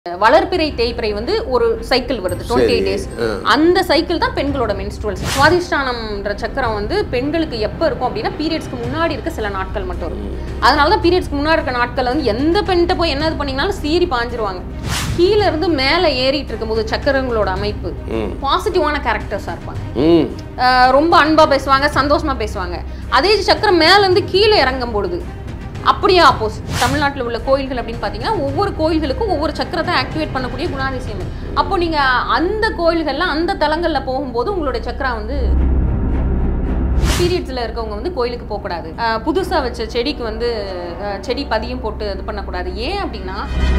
வளர்பிறை தேய்பிறை வந்து ஒரு சைக்கிள் வருது டுவெண்ட்டி எயிட் டேஸ் அந்த சைக்கிள் தான் பெண்களோட மென்ஸ்ட்ருவல் சுவாதிஷ்டானம்ன்ற சக்கரம் வந்து பெண்களுக்கு எப்போ இருக்கும் அப்படின்னா பீரியட்ஸ்க்கு முன்னாடி இருக்க சில நாட்கள் மட்டும் இருக்கும் அதனால தான் பீரியட்ஸ்க்கு முன்னாடி இருக்க நாட்கள் வந்து எந்த பெண்கிட்ட போய் என்ன இது பண்ணீங்கனாலும் சீறி பாஞ்சிருவாங்க கீழே இருந்து மேலே ஏறிட்டு இருக்கும்போது சக்கரங்களோட அமைப்பு பாசிட்டிவான கேரக்டர்ஸாக இருப்பாங்க ம் ஆஹ் ரொம்ப அன்பா பேசுவாங்க சந்தோஷமா பேசுவாங்க அதே சக்கரம் மேல இருந்து கீழே இறங்கும் பொழுது அப்படியே ஆப்போசிட் தமிழ்நாட்டில் உள்ள கோயில்கள் அப்படின்னு பார்த்தீங்கன்னா ஒவ்வொரு கோயில்களுக்கும் ஒவ்வொரு சக்கரத்தை ஆக்டிவேட் பண்ணக்கூடிய குணாதிசயம் இருக்கு. அப்போ நீங்க அந்த கோயில்கள்ல அந்த தலங்கள்ல போகும்போது உங்களுடைய சக்கரா வந்து பீரியட்ஸில் இருக்கவங்க வந்து கோயிலுக்கு போகக்கூடாது ஆஹ் புதுசா வச்ச செடிக்கு வந்து ஆஹ் செடி பதியம் போட்டு இது பண்ணக்கூடாது ஏன் அப்படின்னா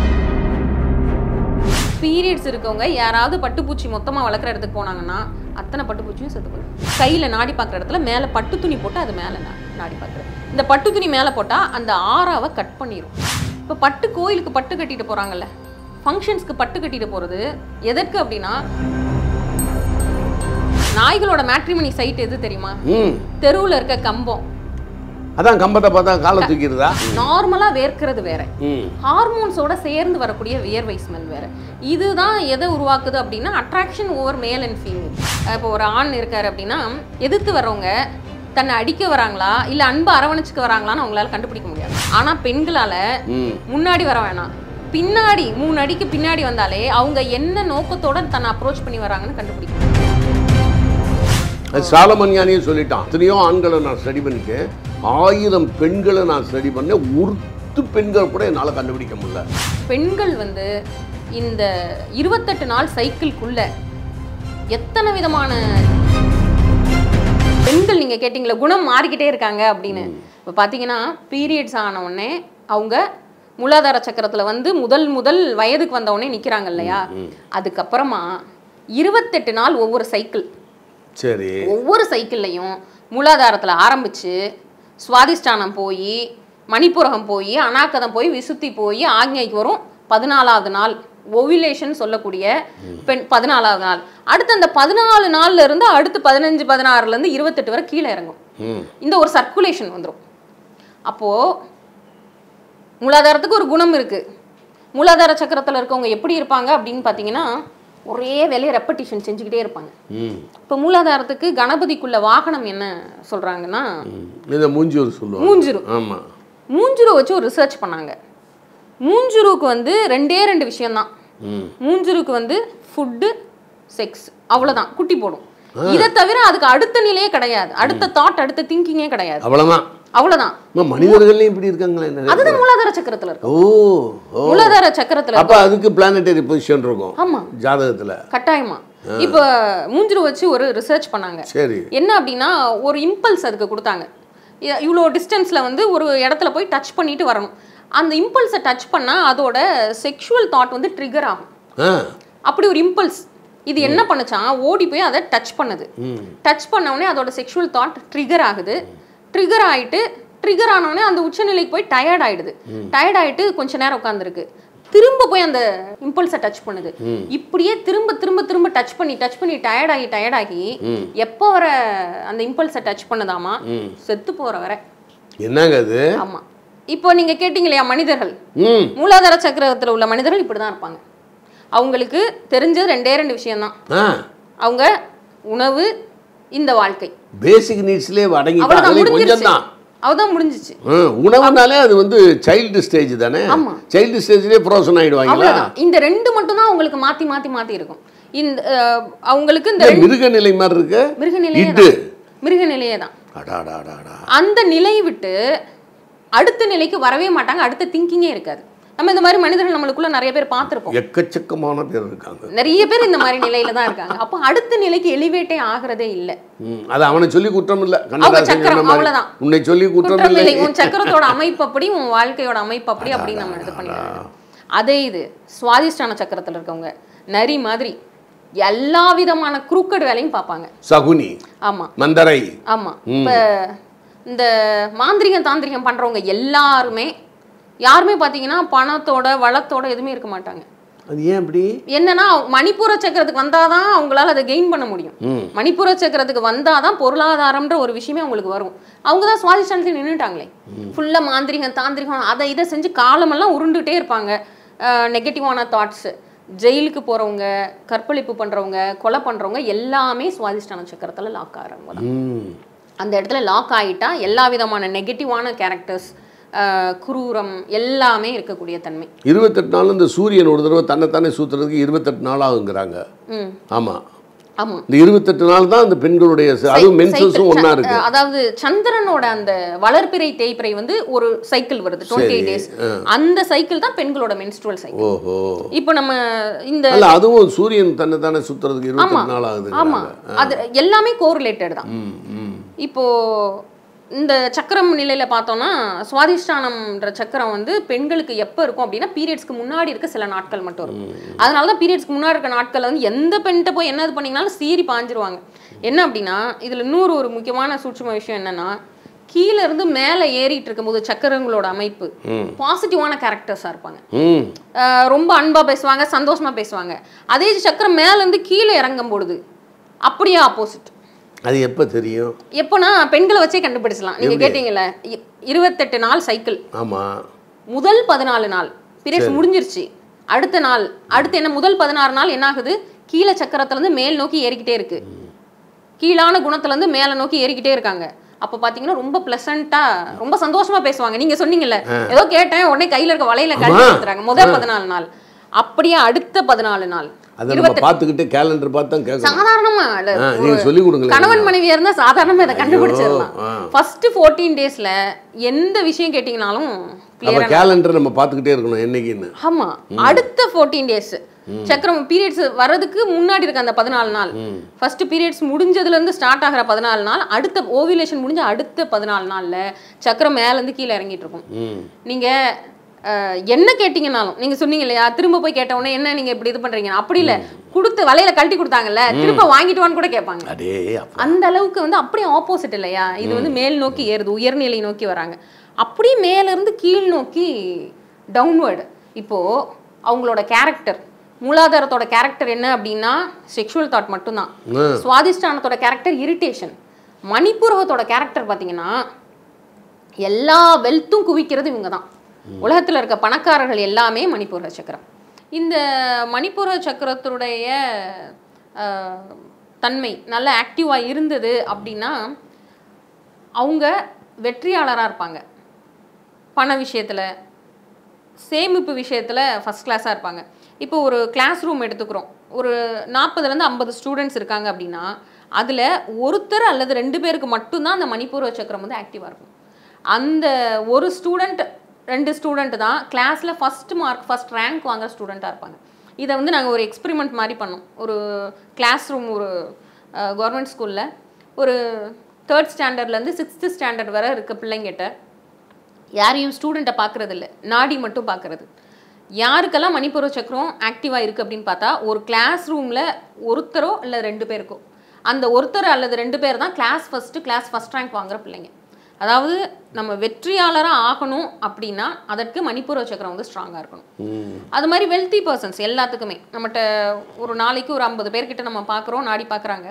பீரியட்ஸ் இருக்கவங்க யாராவது பட்டுப்பூச்சி மொத்தமாக வளர்க்குற இடத்துக்கு போனாங்கன்னா அத்தனை பட்டுப்பூச்சியும் செத்து போயிடும் கையில் நாடி பார்க்குற இடத்துல மேலே பட்டு துணி போட்டு அது மேலே நாடி பார்க்குறது இந்த பட்டு துணி மேலே போட்டால் அந்த ஆறாவை கட் பண்ணிடும் இப்போ பட்டு கோயிலுக்கு பட்டு கட்டிட்டு போகிறாங்கல்ல ஃபங்க்ஷன்ஸ்க்கு பட்டு கட்டிட்டு போகிறது எதற்கு அப்படின்னா நாய்களோட மேட்ரிமனி சைட் எது தெரியுமா ம் தெருவில் இருக்க கம்பம் அதான் கம்பத்தை பார்த்தா காலை தூக்கிடுதா நார்மலாக வேர்க்கிறது வேற ம் ஹார்மோன்ஸோட சேர்ந்து வரக்கூடிய வியர்வை ஸ்மெல் வேற இதுதான் எதை உருவாக்குது அப்படின்னா attraction over male and female இப்போ ஒரு ஆண் இருக்காரு அப்படின்னா எதிர்த்து வர்றவங்க தன்னை அடிக்க வராங்களா இல்லை அன்பு அரவணைச்சுக்க வராங்களான்னு அவங்களால கண்டுபிடிக்க முடியாது ஆனால் பெண்களால் ம் முன்னாடி வர வேணாம் பின்னாடி மூணு அடிக்கு பின்னாடி வந்தாலே அவங்க என்ன நோக்கத்தோட தன்னை அப்ரோச் பண்ணி வராங்கன்னு கண்டுபிடிக்க முடியும். அது சாலமன்யானியே சொல்லிட்டான் எத்தனையோ ஆண்களை நான் ஸ்டடி பண்ணிட்டேன் ஆயிரம் பெண்களை நான் ஸ்டடி பண்ணேன் ஒருத்து பெண்கள் கூட என்னால் கண்டுபிடிக்க முடியல பெண்கள் வந்து இந்த இருபத்தெட்டு நாள் சைக்கிள்குள்ள எத்தனை விதமான பெண்கள் நீங்க கேட்டிங்களா குணம் மாறிக்கிட்டே இருக்காங்க அப்படின்னு இப்போ பார்த்தீங்கன்னா பீரியட்ஸ் ஆன உடனே அவங்க மூலாதார சக்கரத்துல வந்து முதல் முதல் வயதுக்கு வந்த உடனே நிக்கிறாங்க இல்லையா அதுக்கப்புறமா இருபத்தெட்டு நாள் ஒவ்வொரு சைக்கிள் சரி ஒவ்வொரு சைக்கிள்லையும் மூலாதாரத்தில் ஆரம்பித்து சுவாதிஷ்டானம் போய் மணிப்புரகம் போய் அனாக்கதம் போய் விசுத்தி போய் ஆக்ஞைக்கு வரும் பதினாலாவது நாள் ஓவிலேஷன் சொல்லக்கூடிய பெண் பதினாலாவது நாள் அடுத்து அந்த பதினாலு நாள்ல இருந்து அடுத்து பதினஞ்சு பதினாறுல இருந்து இருபத்தெட்டு வரை கீழே இறங்கும் ம் இந்த ஒரு சர்க்குலேஷன் வந்துடும் அப்போ மூலாதாரத்துக்கு ஒரு குணம் இருக்கு மூலாதார சக்கரத்தில் இருக்கவங்க எப்படி இருப்பாங்க அப்படின்னு பார்த்தீங்கன்னா ஒரே வேலையை ரெப்படிஷன் செஞ்சுக்கிட்டே இருப்பாங்க ம் இப்போ மூலாதாரத்துக்கு கணபதிக்குள்ள வாகனம் என்ன சொல்றாங்கன்னா ம். இதை மூஞ்சூர் சொல்லுவாங்க மூஞ்சுரு ஆமாம் மூஞ்சுரு வச்சு ஒரு ரிசர்ச் பண்ணாங்க மூஞ்சுருக்கு வந்து ரெண்டே ரெண்டு விஷயம்தான் ம் மூஞ்சுருக்கு வந்து ஃபுட்டு செக்ஸ் அவ்வளவுதான் குட்டி போடும் இதை தவிர அதுக்கு அடுத்த நிலையே கிடையாது அடுத்த தாட் அடுத்த திங்கிங்கே கிடையாது அவ்வளோதான் அவ்வளவுதான் மனிதர்கள்லையும் இப்படி இருக்காங்களே நிறைய அதுதான் மூலாதார சக்கரத்துல இருக்கு ஓ ஓ மூலாதார சக்கரத்துல அப்போ அதுக்கு பிளானட்டரி பொசிஷன் இருக்கும் ஆமா ஜாதகத்தில் கட்டாயமா இப்போ மூஞ்சுரு வச்சு ஒரு ரிசர்ச் பண்ணாங்க சரி என்ன அப்படின்னா ஒரு இம்பல்ஸ் அதுக்கு கொடுத்தாங்க இ- இவ்வளோ டிஸ்டன்ஸில் வந்து ஒரு இடத்துல போய் டச் பண்ணிட்டு வரணும் அந்த இம்பல்ஸை டச் பண்ணால் அதோட செக்ஷுவல் தாட் வந்து ட்ரிகர் ஆகும் ஆ அப்படி ஒரு இம்பல்ஸ் இது என்ன பண்ணுச்சான் ஓடி போய் அதை டச் பண்ணுது ம் டச் பண்ண உடனே அதோட செக்ஷுவல் தாட் ட்ரிகர் ஆகுது ட்ரிகர் ஆயிட்டு ட்ரிகர் ஆனோடனே அந்த உச்சநிலைக்கு போய் டயர்ட் ஆயிடுது டயர்ட் ஆயிட்டு கொஞ்ச நேரம் உட்காந்துருக்கு திரும்ப போய் அந்த இம்பல்ஸை டச் பண்ணுது இப்படியே திரும்ப திரும்ப திரும்ப டச் பண்ணி டச் பண்ணி டயர்ட் ஆகி டயர்ட் ஆகி எப்போ வர அந்த இம்பல்ஸை டச் பண்ணுதாமா செத்து போற வரை என்னங்க அது ஆமா இப்போ நீங்க கேட்டீங்க இல்லையா மனிதர்கள் ம் மூலாதார சக்கரத்துல உள்ள மனிதர்கள் இப்படிதான் இருப்பாங்க அவங்களுக்கு தெரிஞ்சது ரெண்டே ரெண்டு விஷயம்தான் ஆ அவங்க உணவு இந்த வாழ்க்கை பேசிக் நீட்ஸ்லேயே அடங்கி அவ்வளவுதான் அதுலேயும் கொஞ்சம் முடிஞ்சிருச்சு தான் அவதான் முடிஞ்சிச்சு உணவுனாலே அது வந்து சைல்டு ஸ்டேஜ் தானே ஆமா. சைல்டு ஸ்டேஜ்லேயே ப்ரோசன் ஆயிடுவாங்களா அவ்வளவுதான் இந்த ரெண்டு மட்டும் தான் அவங்களுக்கு மாத்தி மாத்தி மாத்தி இருக்கும் இந்த அஹ், அவங்களுக்கு இந்த இந்த ரெண்டு மிருக நிலை மாதிரி இருக்கு மிருக நிலையே இட்டு தான் மிருக நிலையே தான் அடாடாடாடா அந்த நிலை விட்டு அடுத்த நிலைக்கு வரவே மாட்டாங்க அடுத்த திங்கிங்கே இருக்காது நம்ம இந்த மாதிரி மனிதர்கள் நம்மளுக்குள்ள நிறைய பேர் பார்த்திருப்போம் எக்கச்சக்கமான பேர் இருக்காங்க நிறைய பேர் இந்த மாதிரி நிலையில தான் இருக்காங்க அப்போ அடுத்த நிலைக்கு எலிவேட்டே ஆகிறதே இல்லை ம், அது அவனை சொல்லி குற்றம் இல்ல அவங்க கண்ணதாசன் சக்கரம், சொன்ன மாதிரி. அவ்வளவுதான். உன்னை சொல்லி குற்றம் குற்றம் இல்லை இல்லை உன் சக்கரத்தோட அமைப்பு அப்படி உன் வாழ்க்கையோட அமைப்பு அப்படி அப்படின்னு நம்ம இது பண்ணிடுறோம் அதே இது சுவாதிஷ்டான சக்கரத்துல இருக்கவங்க நரி மாதிரி எல்லா விதமான குறுக்கடு வேலையும் பார்ப்பாங்க சகுனி ஆமா மந்தரை ஆமா இப்ப இந்த மாந்திரிகம் தாந்திரிகம் பண்றவங்க எல்லாருமே யாருமே பாத்தீங்கன்னா பணத்தோட வளத்தோட எதுவுமே இருக்க மாட்டாங்க அது ஏன் அப்படி என்னன்னா மணிப்பூர சக்கரத்துக்கு வந்தாதான் அவங்களால அதை கெயின் பண்ண முடியும் ம் மணிப்பூர சக்கரத்துக்கு வந்தாதான் பொருளாதாரம்ன்ற ஒரு விஷயமே அவங்களுக்கு வரும் அவங்க தான் சுவாதிஷ்டானத்தில் நின்றுட்டாங்களே ஃபுல்லாக மாந்திரிகம் தாந்திரிகம் அதை இதை செஞ்சு காலமெல்லாம் உருண்டுட்டே இருப்பாங்க நெகட்டிவான தாட்ஸு ஜெயிலுக்கு போறவங்க கற்பழிப்பு பண்றவங்க கொலை பண்றவங்க எல்லாமே சுவாதிஷ்டான சக்கரத்துல லாக் ஆகிறவங்க தான் ம் அந்த இடத்துல லாக் ஆகிட்டா எல்லா விதமான நெகட்டிவான கேரக்டர்ஸ் குரூரம் எல்லாமே இருக்கக்கூடிய தன்மை இருபத்தெட்டு நாள் இந்த சூரியன் ஒரு தடவை தன்னைத்தானே சுற்றுறதுக்கு இருபத்தெட்டு நாள் ஆகுங்கிறாங்க ம் ஆமாம் ஆமா இந்த இருபத்தெட்டு நாள் தான் அந்த பெண்களுடைய ச- அதுவும் மென்சஸும் ஒன்றா இருக்கு அஹ் அதாவது சந்திரனோட அந்த வளர்பிறை தேய்பிறை வந்து ஒரு சைக்கிள் வருது டுவெண்ட்டி எயிட் டேஸ் அந்த சைக்கிள் தான் பெண்களோட மென்ஸ்ட்ருவல் சைக்கிள் ஓஹோ இப்போ நம்ம இந்த அல்ல அதுவும் சூரியன் தன்னைத்தானே சுற்றுறதுக்கு இருபத்தெட்டு நாள் ஆகுது ஆமா அது எல்லாமே கோரிலேட்டட் தான் ம் ம் இப்போ இந்த சக்கரம் நிலையில பார்த்தோம்னா சுவாதிஷ்டானம்ன்ற சக்கரம் வந்து பெண்களுக்கு எப்போ இருக்கும் அப்படின்னா பீரியட்ஸ்க்கு முன்னாடி இருக்க சில நாட்கள் மட்டும் இருக்கும் அதனால தான் பீரியட்ஸ்க்கு முன்னாடி இருக்க நாட்கள் வந்து எந்த பெண்கிட்ட போய் என்ன இது பண்ணீங்கனாலும் சீறி பாஞ்சிருவாங்க என்ன அப்படின்னா இதுல இன்னொரு ஒரு முக்கியமான சூட்சும விஷயம் என்னன்னா கீழ இருந்து மேலே ஏறிட்டு இருக்கும்போது சக்கரங்களோட அமைப்பு பாசிட்டிவான கேரக்டர்ஸாக இருப்பாங்க ம் ஆஹ் ரொம்ப அன்பா பேசுவாங்க சந்தோஷமா பேசுவாங்க அதே சக்கரம் மேல இருந்து கீழே இறங்கும் பொழுது அப்படியே ஆப்போசிட் அது எப்போ தெரியும் எப்போனா பெண்களை வச்சே கண்டுபிடிச்சலாம் நீங்க கேட்டீங்கல்ல இ- இருபத்தெட்டு நாள் சைக்கிள் ஆமாம் முதல் பதினாலு நாள் பீரியட்ஸ் முடிஞ்சிருச்சு அடுத்த நாள் அடுத்து என்ன முதல் பதினாறு நாள் என்ன ஆகுது கீழே சக்கரத்துல இருந்து மேல் நோக்கி ஏறிக்கிட்டே இருக்கு கீழான குணத்துல இருந்து மேல நோக்கி ஏறிக்கிட்டே இருக்காங்க அப்ப பாத்தீங்கன்னா ரொம்ப பிளசண்டா ரொம்ப சந்தோஷமா பேசுவாங்க நீங்க சொன்னீங்கல்ல ஏதோ கேட்டேன் உடனே கையில இருக்க வலையில கழட்டி கொடுத்துறாங்க முதல் பதினாலு நாள் அப்படியே அடுத்த பதினாலு நாள் அதை நம்ம பார்த்துக்கிட்டு கேலண்டர் பார்த்து தான் கேட்கணும் சாதாரணமா இல்ல ஆ நீங்கள் சொல்லி கொடுங்களேன் கணவன் மனைவியா இருந்தா சாதாரணமா இதை கண்டுபிடிச்சிடலாம் ஆ. ஃபர்ஸ்ட் ஃபோர்டீன் டேஸ்ல எந்த விஷயம் கேட்டீங்கனாலும் அப்போ கேலண்டர் நம்ம பார்த்துக்கிட்டே இருக்கணும் என்னைக்குன்னு ஆமா அடுத்த ஃபோர்டீன் டேஸ் சக்கரம் பீரியட்ஸ் வர்றதுக்கு முன்னாடி இருக்க அந்த பதினாலு நாள் ஃபர்ஸ்ட் பீரியட்ஸ் முடிஞ்சதுல இருந்து ஸ்டார்ட் ஆகிற பதினாலு நாள் அடுத்த ஓவிலேஷன் முடிஞ்ச அடுத்த பதினாலு நாள்ல சக்கரம் மேல இருந்து கீழே இறங்கிட்டு இருக்கும் ம் நீங்க அஹ், என்ன கேட்டீங்கனாலும் நீங்க சொன்னீங்க இல்லையா திரும்ப போய் கேட்ட உடனே என்ன நீங்க இப்படி இது பண்றீங்க அப்படி இல்ல கொடுத்து வலையில கழட்டி கொடுத்தாங்கல்ல திரும்ப வாங்கிட்டு வான்னு கூட கேட்பாங்க அடே அப்பா அந்த அளவுக்கு வந்து அப்படியே ஆப்போசிட் இல்லையா இது வந்து மேல் நோக்கி ஏறுது உயர்நிலை நோக்கி வராங்க அப்படியே மேல இருந்து கீழ் நோக்கி டவுன்வர்டு இப்போ அவங்களோட கேரக்டர் மூலாதாரத்தோட கேரக்டர் என்ன அப்படின்னா செக்ஷுவல் தாட் மட்டும்தான் ம். சுவாதிஷ்டானத்தோட கேரக்டர் இரிட்டேஷன் மணிப்பூரகத்தோட கேரக்டர் பார்த்தீங்கன்னா எல்லா வெல்த்தும் குவிக்கிறது இவங்க தான் உலகத்தில் இருக்க பணக்காரர்கள் எல்லாமே மணிப்பூர சக்கரம் இந்த மணிப்பூர சக்கரத்துடைய அஹ், தன்மை நல்ல ஆக்டிவாக இருந்தது அப்படின்னா அவங்க வெற்றியாளராக இருப்பாங்க பண விஷயத்தில் சேமிப்பு விஷயத்தில் ஃபஸ்ட் கிளாஸாக இருப்பாங்க இப்போ ஒரு கிளாஸ் ரூம் எடுத்துக்கிறோம் ஒரு நாற்பதுலேருந்து ஐம்பது ஸ்டூடெண்ட்ஸ் இருக்காங்க அப்படின்னா அதில் ஒருத்தர் அல்லது ரெண்டு பேருக்கு மட்டும்தான் அந்த மணிப்பூர்வ சக்கரம் வந்து ஆக்டிவாக இருக்கும் அந்த ஒரு ஸ்டூடெண்ட் ரெண்டு ஸ்டூடெண்ட் தான் கிளாஸில் ஃபஸ்ட் மார்க் ஃபஸ்ட் ரேங்க் வாங்குற ஸ்டூடெண்ட்டாக இருப்பாங்க இதை வந்து நாங்கள் ஒரு எக்ஸ்பெரிமெண்ட் மாதிரி பண்ணோம் ஒரு கிளாஸ் ரூம் ஒரு கவர்மெண்ட் ஸ்கூலில் ஒரு தேர்ட் ஸ்டாண்டர்ட்லேருந்து சிக்ஸ்த்து ஸ்டாண்டர்ட் வரை இருக்க பிள்ளைங்கிட்ட யாரையும் ஸ்டூடெண்ட்டை பார்க்கறது இல்ல நாடி மட்டும் பார்க்கறது யாருக்கெல்லாம் மணிப்பூர்வ சக்கரம் ஆக்டிவாக இருக்குது அப்படின்னு பார்த்தா ஒரு கிளாஸ் ரூமில் ஒருத்தரோ இல்லை ரெண்டு பேருக்கோ அந்த ஒருத்தர் அல்லது ரெண்டு பேர் தான் class first class first rank வாங்குற பிள்ளைங்க அதாவது நம்ம வெற்றியாளராக ஆகணும் அப்படின்னா அதற்கு மணிப்பூர்வ சக்கரம் வந்து ஸ்ட்ராங்காக இருக்கணும் ம் அது மாதிரி வெல்த்தி பர்சன்ஸ் எல்லாத்துக்குமே நம்மகிட்ட ஒரு நாளைக்கு ஒரு ஐம்பது பேர்கிட்ட நம்ம பார்க்குறோம் நாடி பார்க்குறாங்க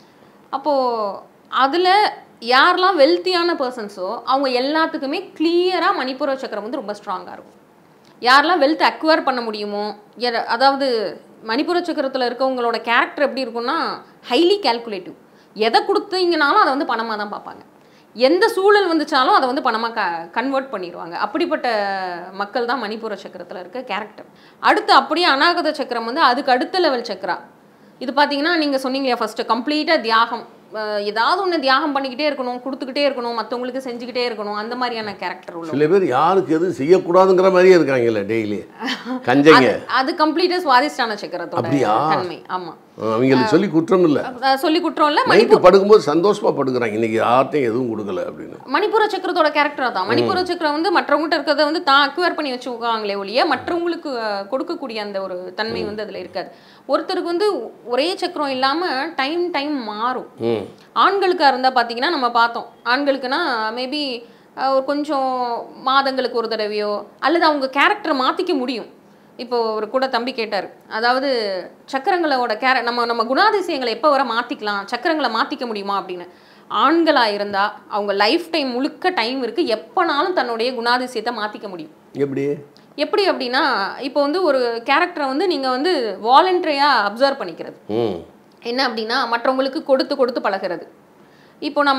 அப்போது அதில் யாரெல்லாம் வெல்த்தியான பர்சன்ஸோ அவங்க எல்லாத்துக்குமே கிளியராக மணிப்பூர்வ சக்கரம் வந்து ரொம்ப ஸ்ட்ராங்காக இருக்கும் யாரெல்லாம் வெல்த் அக்வயர் பண்ண முடியுமோ எர- அதாவது மணிப்பூர சக்கரத்தில் இருக்கவங்களோட கேரக்டர் எப்படி இருக்கும்னா ஹைலி கால்குலேட்டிவ் எதை கொடுத்தீங்கனாலும் அதை வந்து பணமாக தான் பார்ப்பாங்க எந்த சூழல் வந்துச்சாலும் அதை வந்து பணமாக க கன்வெர்ட் பண்ணிடுவாங்க அப்படிப்பட்ட மக்கள் தான் மணிப்பூர சக்கரத்தில் இருக்க கேரக்டர் அடுத்து அப்படியே அநாகத சக்கரம் வந்து அதுக்கு அடுத்த லெவல் சக்கரா இது பார்த்தீங்கன்னா நீங்கள் சொன்னீங்க ஃபஸ்ட்டு கம்ப்ளீட்டாக தியாகம் அஹ் ஏதாவது ஒன்று தியாகம் பண்ணிக்கிட்டே இருக்கணும் கொடுத்துக்கிட்டே இருக்கணும் மற்றவங்களுக்கு செஞ்சுக்கிட்டே இருக்கணும் அந்த மாதிரியான கேரக்டர் உள்ள சில பேர் யாருக்கு எதுவும் செய்யக்கூடாதுங்கிற மாதிரியே இருக்காங்கல்ல டெய்லி கஞ்சங்க அது கம்ப்ளீட்டாக சுவாதிஷ்டான சக்கரத்தோட அப்படியா? தன்மை ஆமாம் அவங்களுக்கு சொல்லி குற்றம் இல்லை சொல்லி குற்றம் இல்லை நைட்டு படுக்கும்போது சந்தோஷமா படுக்கிறாங்க இன்னைக்கு யார்ட்டையும் எதுவும் கொடுக்கல அப்படின்னு மணிப்பூர சக்கரத்தோட கேரக்டர் தான் மணிப்பூர சக்கரம் வந்து மற்றவங்ககிட்ட இருக்கிறத வந்து தான் அக்வயர் பண்ணி வச்சுக்காங்களே ஒழிய மற்றவங்களுக்கு அஹ், கொடுக்கக்கூடிய அந்த ஒரு தன்மை வந்து அதில் இருக்காது ஒருத்தருக்கு வந்து ஒரே சக்கரம் இல்லாமல் டைம் டைம் மாறும் ம் ஆண்களுக்காக இருந்தால் பார்த்தீங்கன்னா நம்ம பார்த்தோம் ஆண்களுக்குன்னா மேபி ஒரு கொஞ்சம் மாதங்களுக்கு ஒரு தடவையோ அல்லது அவங்க கேரக்டரை மாற்றிக்க முடியும் இப்போ ஒரு கூட தம்பி கேட்டார் அதாவது சக்கரங்களோட கேர நம்ம நம்ம குணாதிசயங்களை எப்போ வர மாற்றிக்கலாம் சக்கரங்களை மாற்றிக்க முடியுமா அப்படின்னு ஆண்களாக இருந்தால் அவங்க லைஃப் டைம் முழுக்க டைம் இருக்குது எப்போனாலும் தன்னுடைய குணாதிசயத்தை மாற்றிக்க முடியும் எப்படி எப்படி அப்படின்னா இப்போ வந்து ஒரு கேரக்டரை வந்து நீங்கள் வந்து வாலண்டரியாக அப்சர்வ் பண்ணிக்கிறது ம் என்ன அப்படின்னா மற்றவங்களுக்கு கொடுத்து கொடுத்து பழகிறது இப்போ நம்ம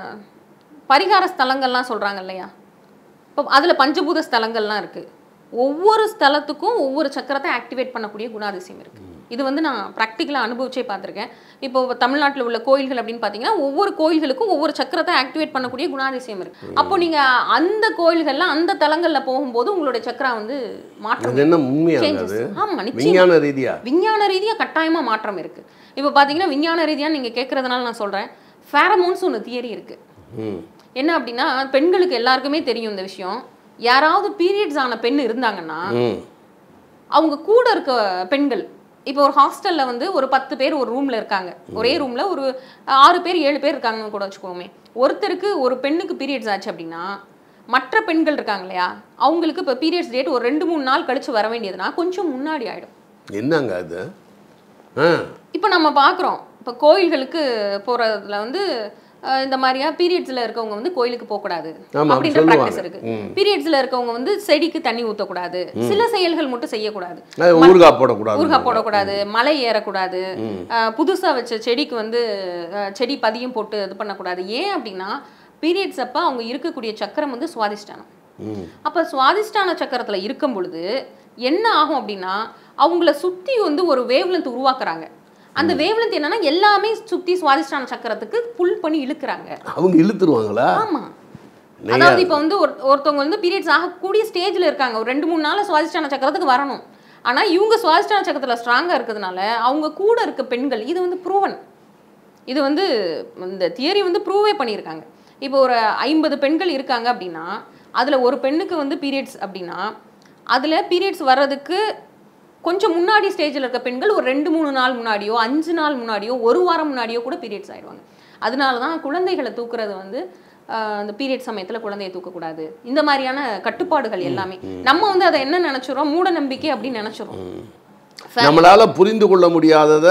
பரிகார ஸ்தலங்கள்லாம் சொல்கிறாங்க இல்லையா இப்போ அதில் பஞ்சபூத ஸ்தலங்கள்லாம் இருக்குது ஒவ்வொரு ஸ்தலத்துக்கும் ஒவ்வொரு சக்கரத்தை ஆக்டிவேட் பண்ணக்கூடிய குணாதிசயம் இருக்குது இது வந்து நான் ப்ராக்டிக்கலாக அனுபவிச்சே பார்த்துருக்கேன் இப்போ தமிழ்நாட்டில் உள்ள கோயில்கள் அப்படின்னு பார்த்தீங்கன்னா ஒவ்வொரு கோயில்களுக்கும் ஒவ்வொரு சக்கரத்தை ஆக்டிவேட் பண்ணக்கூடிய குணாதிசயம் இருக்குது அப்போ நீங்கள் அந்த கோயில்கள்ல அந்த தலங்களில் போகும்போது உங்களுடைய சக்கரா வந்து மாற்றம் அது என்ன உண்மையாங்க சேஞ்சஸ் அது ஆமாம் நிச்சயம் விஞ்ஞான ரீதியா விஞ்ஞான ரீதியாக கட்டாயமாக மாற்றம் இருக்குது இப்போ பார்த்தீங்கன்னா விஞ்ஞான ரீதியாக நீங்கள் கேட்குறதுனால நான் சொல்கிறேன் ஃபேரமோன்ஸ் ஒன்று தியரி இருக்குது ம் என்ன அப்படின்னா பெண்களுக்கு எல்லாருக்குமே தெரியும் இந்த விஷயம் யாராவது பீரியட்ஸ் ஆன பெண் இருந்தாங்கன்னா ம் அவங்க கூட இருக்க பெண்கள் இப்போ ஒரு ஹாஸ்டல்ல வந்து ஒரு பத்து பேர் ஒரு ரூம்ல இருக்காங்க ஒரே ரூம்ல ஒரு ஆறு பேர் ஏழு பேர் இருக்காங்கன்னு கூட வச்சுக்கோமே ஒருத்தருக்கு ஒரு பெண்ணுக்கு பீரியட்ஸ் ஆச்சு அப்படின்னா மற்ற பெண்கள் இருக்காங்க இல்லையா அவங்களுக்கு இப்போ பீரியட்ஸ் டேட் ஒரு ரெண்டு மூணு நாள் கழிச்சு வர வேண்டியதுன்னா கொஞ்சம் முன்னாடி ஆயிடும் என்னங்க அது ஆ இப்போ நம்ம பார்க்குறோம் இப்போ கோயில்களுக்கு போகிறதுல வந்து அஹ், இந்த மாதிரியா பீரியட்ஸில் இருக்கவங்க வந்து கோயிலுக்கு போகக்கூடாது ஆமா, அப்படின்ற சொல்லுவாங்க. ப்ராக்டிஸ் இருக்கு பீரியட்ஸில் இருக்கவங்க வந்து செடிக்கு தண்ணி ஊற்றக்கூடாது சில செயல்கள் மட்டும் செய்யக்கூடாது அது ஊறுகாய் போடக்கூடாது ஊறுகாய் போடக்கூடாது மலை ஏறக்கூடாது அஹ், புதுசா வச்ச செடிக்கு வந்து அஹ், செடி பதியம் போட்டு இது பண்ணக்கூடாது ஏன் அப்படின்னா பீரியட்ஸ் அப்போ அவங்க இருக்கக்கூடிய சக்கரம் வந்து சுவாதிஷ்டானம் ம் அப்போ சுவாதிஷ்டான சக்கரத்துல இருக்கும் பொழுது என்ன ஆகும் அப்படின்னா அவங்கள சுத்தி வந்து ஒரு வேவ்லென்த் உருவாக்குறாங்க அந்த வேவ்லென்த் என்னன்னா எல்லாமே சுத்தி சுவாதிஷ்டான சக்கரத்துக்கு புல் பண்ணி இழுக்குறாங்க அவங்க இழுத்துருவாங்களா ஆமா நெய்யா அதாவது இப்போ வந்து ஒரு ஒருத்தவங்க வந்து பீரியட்ஸ் ஆகக்கூடிய ஸ்டேஜ்ல இருக்காங்க ஒரு ரெண்டு மூணு நாள் சுவாதிஷ்டான சக்கரத்துக்கு வரணும் ஆனா இவங்க சுவாதிஷ்டான சக்கரத்துல ஸ்ட்ராங்கா இருக்கிறதுனால அவங்க கூட இருக்க பெண்கள் இது வந்து ப்ரூவன் இது வந்து இந்த தியரி வந்து ப்ரூவே பண்ணியிருக்காங்க இப்போ ஒரு ஐம்பது பெண்கள் இருக்காங்க அப்படின்னா அதுல ஒரு பெண்ணுக்கு வந்து பீரியட்ஸ் அப்படின்னா அதுல பீரியட்ஸ் வர்றதுக்கு கொஞ்சம் முன்னாடி ஸ்டேஜில் இருக்க பெண்கள் ஒரு ரெண்டு மூணு நாள் முன்னாடியோ அஞ்சு நாள் முன்னாடியோ ஒரு வாரம் முன்னாடியோ கூட பீரியட்ஸ் ஆயிடுவாங்க அதனால தான் குழந்தைகளை தூக்குறது வந்து ஆஹ், அந்த பீரியட் சமயத்தில் குழந்தையை தூக்கக்கூடாது இந்த மாதிரியான கட்டுப்பாடுகள் எல்லாமே நம்ம வந்து அதை என்ன நினைச்சிரோம் மூட நம்பிக்கை அப்படின்னு நினைச்சிரோம் நம்மளால புரிந்து கொள்ள முடியாதத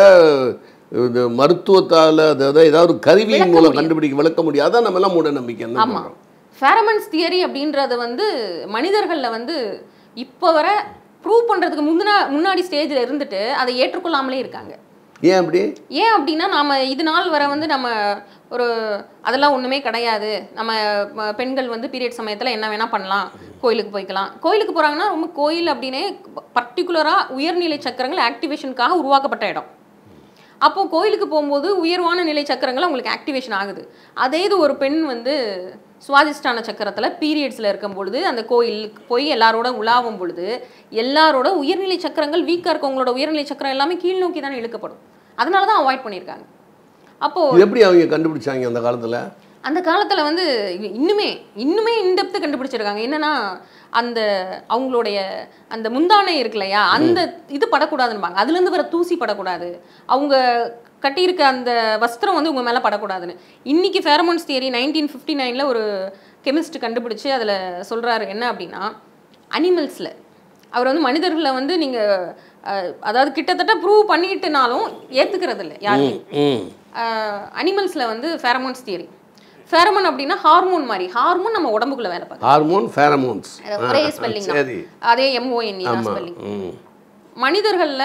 இது மருத்துவத்தால அதாவது ஏதாவது கருவியின் விளக்க மூலம் முடியாது. கண்டுபிடிக்க விளக்க முடியாத நம்ம எல்லாம் மூட நம்பிக்கை ஆமா ஃபேரமன்ஸ் தியரி அப்படின்றது வந்து மனிதர்கள்ல வந்து இப்போ வர ப்ரூவ் பண்றதுக்கு முந்தினா முன்னாடி ஸ்டேஜில் இருந்துட்டு அதை ஏற்றுக்கொள்ளாமலே இருக்காங்க ஏன் அப்படி ஏன் அப்படின்னா நாம இது நாள் வரை வந்து நம்ம ஒரு அதெல்லாம் ஒண்ணுமே கிடையாது நம்ம ம, பெண்கள் வந்து பீரியட் சமயத்துல என்ன வேணா பண்ணலாம் கோயிலுக்கு போய்க்கலாம் கோயிலுக்கு போறாங்கன்னா ரொம்ப கோயில் அப்படின்னே பர்டிகுலரா உயர்நிலை சக்கரங்கள் ஆக்டிவேஷனுக்காக உருவாக்கப்பட்ட இடம் அப்போ கோயிலுக்கு போகும்போது உயர்வான நிலை சக்கரங்கள் அவங்களுக்கு ஆக்டிவேஷன் ஆகுது அதே இது ஒரு பெண் வந்து சுவாதிஷ்டான சக்கரத்துல பீரியட்ஸ்ல இருக்கும் பொழுது அந்த கோயிலுக்கு போய் எல்லாரோட உலாவும் பொழுது எல்லாரோட உயர்நிலை சக்கரங்கள் வீக்கா இருக்கவங்களோட உயர்நிலை சக்கரம் எல்லாமே கீழ் நோக்கி தானே இழுக்கப்படும் அதனால தான் அவாய்ட் பண்ணியிருக்காங்க அப்போ இது எப்படி அவங்க கண்டுபிடிச்சாங்க அந்த காலத்துல அந்த காலத்துல வந்து இ- இன்னுமே இன்னுமே இன்டெப்த்து கண்டுபிடிச்சிருக்காங்க என்னன்னா அந்த அவங்களுடைய அந்த முந்தானை இருக்கு இல்லையா அந்த இது படக்கூடாதுன்னுபாங்க அதுல இருந்து வர தூசி படக்கூடாது அவங்க கட்டியிருக்க அந்த வஸ்திரம் வந்து உங்க மேல படக்கூடாதுன்னு இன்னைக்கு ஃபேரமோன்ஸ் தியரி நைன்டீன் ஃபிஃப்டி நைனில் ஒரு கெமிஸ்ட் கண்டுபிடிச்சு அதுல சொல்றாரு என்ன அப்படின்னா அனிமல்ஸ்ல அவர் வந்து மனிதர்களை வந்து நீங்க அஹ், அதாவது கிட்டத்தட்ட ப்ரூவ் பண்ணிட்டுனாலும் ஏத்துக்கிறது இல்லை யாருமே ம் அனிமல்ஸில் வந்து ஃபேரமோன்ஸ் தியரி ஃபேரமோன் அப்படின்னா ஹார்மோன் மாதிரி ஹார்மோன் நம்ம உடம்புக்குள்ள வேலை பார்க்குது ஹார்மோன் ஃபேரமோன்ஸ் ஒரே ஸ்பெல்லிங் தான் சரி அதே எம்ஓஎன்இ தான் ஆமா ஸ்பெல்லிங் ம் மனிதர்களில்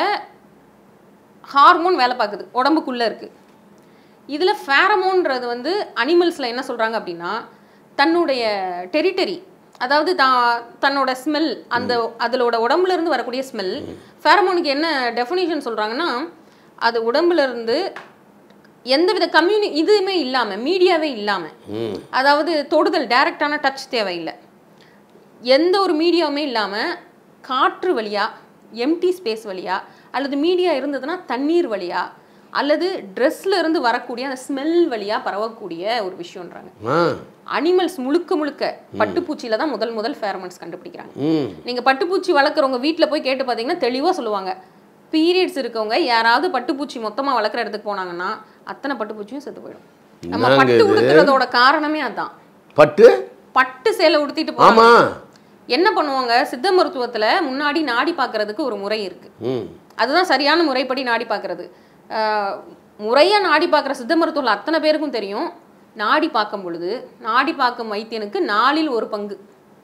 ஹார்மோன் வேலை பார்க்குது உடம்புக்குள்ள இருக்கு இதுல ஃபேரமோன்றது வந்து அனிமல்ஸ்ல என்ன சொல்றாங்க அப்படின்னா தன்னுடைய டெரிட்டரி அதாவது தான் தன்னோட ஸ்மெல் அந்த அதோட உடம்புல இருந்து வரக்கூடிய ஸ்மெல் ஃபேரமோனுக்கு என்ன டெஃபினிஷன் சொல்றாங்கன்னா அது உடம்புல இருந்து எந்தவித கம்யூனி இதுவுமே இல்லாம மீடியாவே இல்லாம ம் அதாவது தொடுதல் டைரக்டான டச் தேவையில்லை எந்த ஒரு மீடியாவுமே இல்லாமல் காற்று வழியா எம்டி ஸ்பேஸ் வழியா அல்லது மீடியா இருந்ததுன்னா தண்ணீர் வழியா அல்லது ட்ரெஸ்ல இருந்து வரக்கூடிய அந்த ஸ்மெல் வழியா பரவக்கூடிய ஒரு விஷயம்ன்றாங்க ஆ அனிமல்ஸ் முழுக்க முழுக்க பட்டுப்பூச்சியில தான் முதல் முதல் ஃபேரமன்ஸ் கண்டுபிடிக்கிறாங்க ம் நீங்க பட்டுப்பூச்சி வளர்க்குறவங்க வீட்டில் போய் கேட்டு பார்த்தீங்கன்னா தெளிவா சொல்லுவாங்க பீரியட்ஸ் இருக்கவங்க யாராவது பட்டுப்பூச்சி மொத்தமா வளர்க்குற இடத்துக்கு போனாங்கன்னா அத்தனை பட்டுப்பூச்சியும் செத்து போயிடும் நம்ம என்னங்க பட்டு இது? உடுத்துறதோட காரணமே அதான் பட்டு பட்டு சேலை உடுத்திட்டு போவாங்க ஆமா என்ன பண்ணுவாங்க சித்த மருத்துவத்துல முன்னாடி நாடி பார்க்கறதுக்கு ஒரு முறை இருக்கு ம் அதுதான் சரியான முறைப்படி நாடி பார்க்கறது ஆஹ், முறையா நாடி பார்க்குற சித்த மருத்துவத்தில் அத்தனை பேருக்கும் தெரியும் நாடி பார்க்கும் பொழுது நாடி பார்க்கும் வைத்தியனுக்கு நாலில் ஒரு பங்கு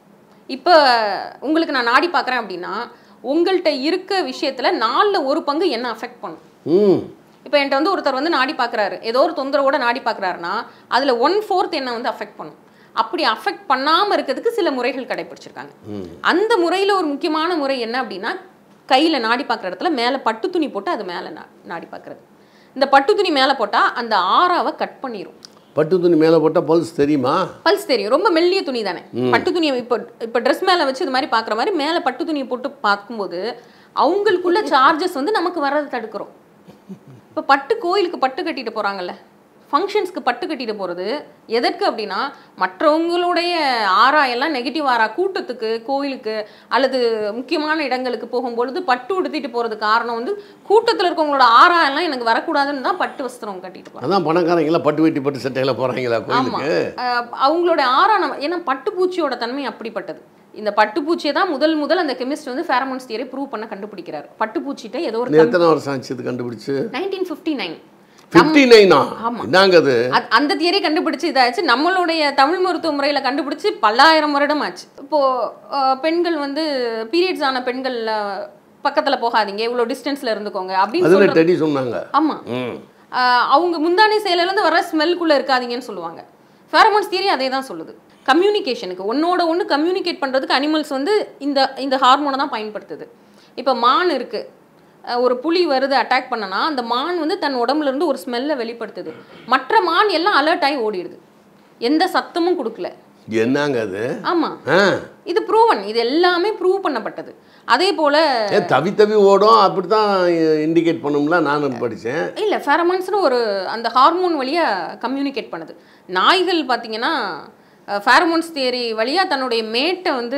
இப்போ உங்களுக்கு நான் நாடி பார்க்குறேன் அப்படின்னா உங்கள்கிட்ட இருக்க விஷயத்துல நாலுல ஒரு பங்கு என்ன அஃபெக்ட் பண்ணும் ம் இப்போ என்கிட்ட வந்து ஒருத்தர் வந்து நாடி பார்க்குறாரு ஏதோ ஒரு தொந்தரவோட நாடி பார்க்குறாருன்னா அதில் ஒன் ஃபோர்த் என்ன வந்து அஃபெக்ட் பண்ணும் அப்படி அஃபெக்ட் பண்ணாமல் இருக்கிறதுக்கு சில முறைகள் கடைபிடிச்சிருக்காங்க அந்த முறையில் ஒரு முக்கியமான முறை என்ன அப்படின்னா கையில் நாடி பார்க்குற இடத்துல மேலே பட்டு துணி போட்டு அது மேலே நா நாடி பார்க்குறது இந்த பட்டு துணி மேலே போட்டால் அந்த ஆறாவை கட் பண்ணிடும் பட்டு துணி மேலே போட்டால் பல்ஸ் தெரியுமா பல்ஸ் தெரியும் ரொம்ப மெல்லிய துணி தானே பட்டு துணியை இப்போ இப்போ ட்ரெஸ் மேலே வச்சு இது மாதிரி பார்க்குற மாதிரி மேலே பட்டு துணியை போட்டு பார்க்கும்போது அவங்களுக்குள்ள சார்ஜஸ் வந்து நமக்கு வர்றது தடுக்கிறோம் இப்போ பட்டு கோயிலுக்கு பட்டு கட்டிட்டு போகிறாங்கல்ல ஃபங்க்ஷன்ஸ்க்கு பட்டு கட்டிட்டு போகிறது எதற்கு அப்படின்னா மற்றவங்களுடைய ஆறா எல்லாம் நெகட்டிவ் ஆறா கூட்டத்துக்கு கோயிலுக்கு அல்லது முக்கியமான இடங்களுக்கு போகும்பொழுது பட்டு உடுத்திட்டு போகிறது காரணம் வந்து கூட்டத்தில் இருக்கவங்களோட ஆறா எல்லாம் எனக்கு வரக்கூடாதுன்னு தான் பட்டு வஸ்திரம் கட்டிட்டு போகிறாங்க அதான் பணக்காரங்களாம் பட்டு வெட்டி பட்டு சட்டையில போகிறாங்களா ஆமா கோயிலுக்கு அஹ் அவங்களோட ஆறா நம்ம ஏன்னா பட்டுப்பூச்சியோட தன்மை அப்படிப்பட்டது இந்த பட்டுப்பூச்சியை தான் முதல் முதல் அந்த கெமிஸ்ட் வந்து ஃபேரமோன்ஸ் தியரி ப்ரூவ் பண்ண கண்டுபிடிக்கிறார் பட்டுப்பூச்சிட்ட ஏதோ ஒரு இன்னும் எத்தனை வருஷம் ஆச்சு இது கண்டுபிடிச்சு நைன்டீன் ஃபிஃப்டி நைன் ஃபிஃப்டி நைனா என்னங்க அது அந்த தியரி கண்டுபிடிச்சு இதாச்சு நம்மளுடைய தமிழ் மருத்துவ முறையில கண்டுபிடிச்சு பல்லாயிரம் வருடம் ஆச்சு இப்போ அஹ், பெண்கள் வந்து பீரியட்ஸ் ஆன பெண்கள் அஹ், பக்கத்துல போகாதீங்க இவ்வளோ டிஸ்டன்ஸ்ல இருந்துக்கோங்க அப்படின்னு அதில் சொல்றது டெடி சொன்னாங்க ஆமா ம் ஆஹ் அவங்க முந்தானி செயலிலேருந்து வர ஸ்மெல்குள்ளே இருக்காதீங்கன்னு சொல்லுவாங்க ஃபேரமோன்ஸ் தியரி அதே தான் சொல்லுது கம்யூனிகேஷனுக்கு ஒன்னோட ஒன்று கம்யூனிகேட் பண்ணுறதுக்கு அனிமல்ஸ் வந்து இந்த இந்த ஹார்மோனை தான் பயன்படுத்துது இப்போ மான் இருக்குது ஒரு புலி வருது அட்டாக் பண்ணனா அந்த மான் வந்து தன் உடம்புல இருந்து ஒரு ஸ்மெல்லை வெளிப்படுத்துது மற்ற மான் எல்லாம் அலர்ட் ஆகி ஓடிடுது எந்த சத்தமும் கொடுக்கல என்னங்க அது ஆமாம் ஆ இது ப்ரூவன் இது எல்லாமே ப்ரூவ் பண்ணப்பட்டது அதே போல் ஏ தவி தவி ஓடும் அப்படி தான் இண்டிகேட் பண்ணும்ல நானும் படித்தேன் இல்லை ஃபேரமான்ஸ்னு ஒரு அந்த ஹார்மோன் வழியாக கம்யூனிகேட் பண்ணுது நாய்கள் பார்த்தீங்கன்னா ஃபேரமோன்ஸ் தியரி வழியாக தன்னுடைய மேட்டை வந்து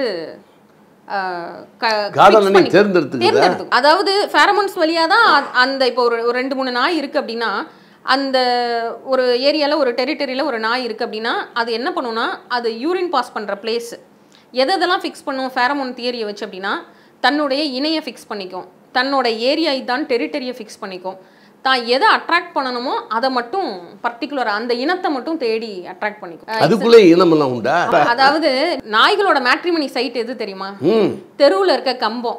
அஹ், க- காதல் fix அன்னைக்கு பண்ணி- தேர்ந்தெடுத்துக்குதா? தேர்ந்தெடுத்துக்கும். அதாவது ஃபேரமோன்ஸ் வழியாக தான் அ- அந்த இப்போ ஒரு ஒரு ரெண்டு மூணு நாய் இருக்குது அப்படின்னா அந்த ஒரு ஏரியாவில் ஒரு டெரிட்டரியில் ஒரு நாய் இருக்குது அப்படின்னா அது என்ன பண்ணுன்னா அது யூரின் பாஸ் பண்ணுற பிளேஸ் எதை எதெல்லாம் ஃபிக்ஸ் பண்ணும் ஃபேரமோன் தியரியை வச்சு அப்படின்னா தன்னுடைய இணையை ஃபிக்ஸ் பண்ணிக்கும் தன்னோட ஏரியா இதான் டெரிட்டரியை ஃபிக்ஸ் பண்ணிக்கும் தான் எதை அட்ராக்ட் பண்ணணுமோ அதை மட்டும் பர்டிகுலர் அந்த இனத்தை மட்டும் தேடி அட்ராக்ட் பண்ணிக்கும் அஹ் அதுக்குள்ளே இனமெல்லாம் உண்டா அதாவது நாய்களோட மேட்ரிமனி சைட் எது தெரியுமா ம் தெருவில் இருக்க கம்பம்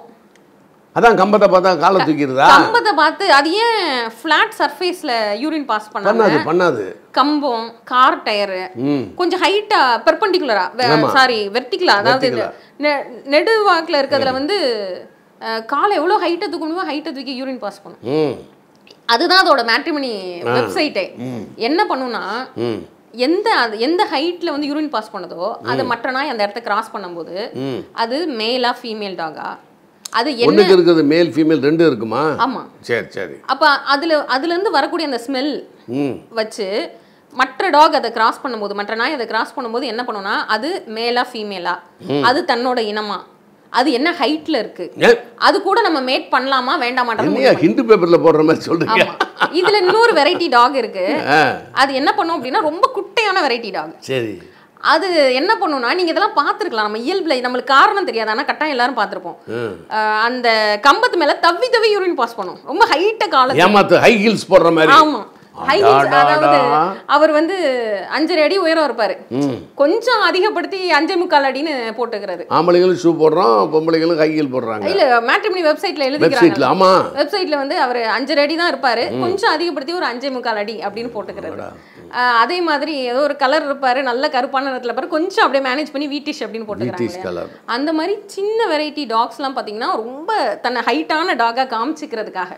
அதான் கம்பத்தை பார்த்தா காலை தூக்கிடுதா கம்பத்தை பார்த்து அது ஏன் ஃப்ளாட் சர்ஃபேஸ்ல யூரின் பாஸ் பண்ணாம பண்ணாது பண்ணாது கம்பம் கார் டயரு ம் கொஞ்சம் ஹைட்டா பெர்பெண்டிகுலரா சாரி வெர்டிகுலா அதாவது இது நெ- நெடுவாக்குல இருக்கிறதுல வந்து அஹ், காலை எவ்வளோ ஹைட்டை தூக்க முடியுமோ ஹைட்டை தூக்கி யூரின் பாஸ் பண்ணும் ம் அதுதான் அதோட மேட்ரிமனி வெப்சைட்டே என்ன பண்ணுனா ம் எந்த அது எந்த ஹைட்ல வந்து யூரின் பாஸ் பண்ணுதோ அது மற்ற நாய் அந்த இடத்த கிராஸ் பண்ணும்போது ம் அது மேலா ஃபீமேல் டாகா அது என்ன ஒண்ணுக்கு இருக்குது மேல் ஃபீமேல் ரெண்டு இருக்குமா ஆமா சரி சரி அப்ப அதுல அதுல இருந்து வரக்கூடிய அந்த ஸ்மெல் ம் வச்சு மற்ற டாக் அதை கிராஸ் பண்ணும்போது மற்ற நாய் அதை கிராஸ் பண்ணும்போது என்ன பண்ணும்னா அது மேலா ஃபீமேலா அது தன்னோட இனமா அது என்ன ஹைட்ல இருக்கு ஏ, அது கூட நம்ம மேட் பண்ணலாமா வேண்டாமான்றது என்னையா ஹிந்து பேப்பர்ல போடுற மாதிரி சொல்றீங்க ஆமா இதுல இன்னொரு வெரைட்டி டாக் இருக்கு ஆ அது என்ன பண்ணும் அப்படின்னா ரொம்ப குட்டையான வெரைட்டி டாக் சரி அது என்ன பண்ணும்னா நீங்க இதெல்லாம் பார்த்துருக்கலாம் நம்ம இயல்புல நம்மளுக்கு காரணம் தெரியாது ஆனா கட்டாயம் எல்லாரும் பார்த்துருப்போம் ம். அந்த கம்பத்து மேல தவ்வி தவ்வி யூரின் பாஸ் பண்ணும் ரொம்ப ஹைட்ட கால ஏமாத்து ஹை ஹீல்ஸ் போடுற மாதிரி ஆமா ஹை ஹீல்ஸ் அடாடாடா. அதாவது அவர் வந்து அஞ்சரை அடி உயரம் இருப்பாரு ம் கொஞ்சம் அதிகப்படுத்தி அஞ்சே முக்கால் அடின்னு போட்டுக்கிறாரு ஆம்பளைங்களும் ஷூ போடுறோம் பொம்பளைங்களும் ஹை ஹீல் போடுறாங்க இல்ல மேட்ரிமனி வெப்சைட்ல எழுதிக்கிறாங்க வெப்சைட்ல ஆமா வெப்சைட்ல வந்து அவர் அஞ்சரை அடி தான் இருப்பாரு கொஞ்சம் அதிகப்படுத்தி ஒரு அஞ்சே முக்கால் அடி அப்படின்னு போட்டுக்கிறாரு ஆஹ் அதே மாதிரி ஏதோ ஒரு கலர் இருப்பாரு நல்ல கருப்பான நிறத்துல பாரு கொஞ்சம் அப்படியே மேனேஜ் பண்ணி வீட்டிஷ் அப்படின்னு போட்டுக்கிறாங்க பிரிட்டிஷ் கலர் அந்த மாதிரி சின்ன வெரைட்டி டாக்ஸ்லாம் பார்த்தீங்கன்னா ரொம்ப தன்னை ஹைட்டான டாகாக காமிச்சிக்கிறதுக்காக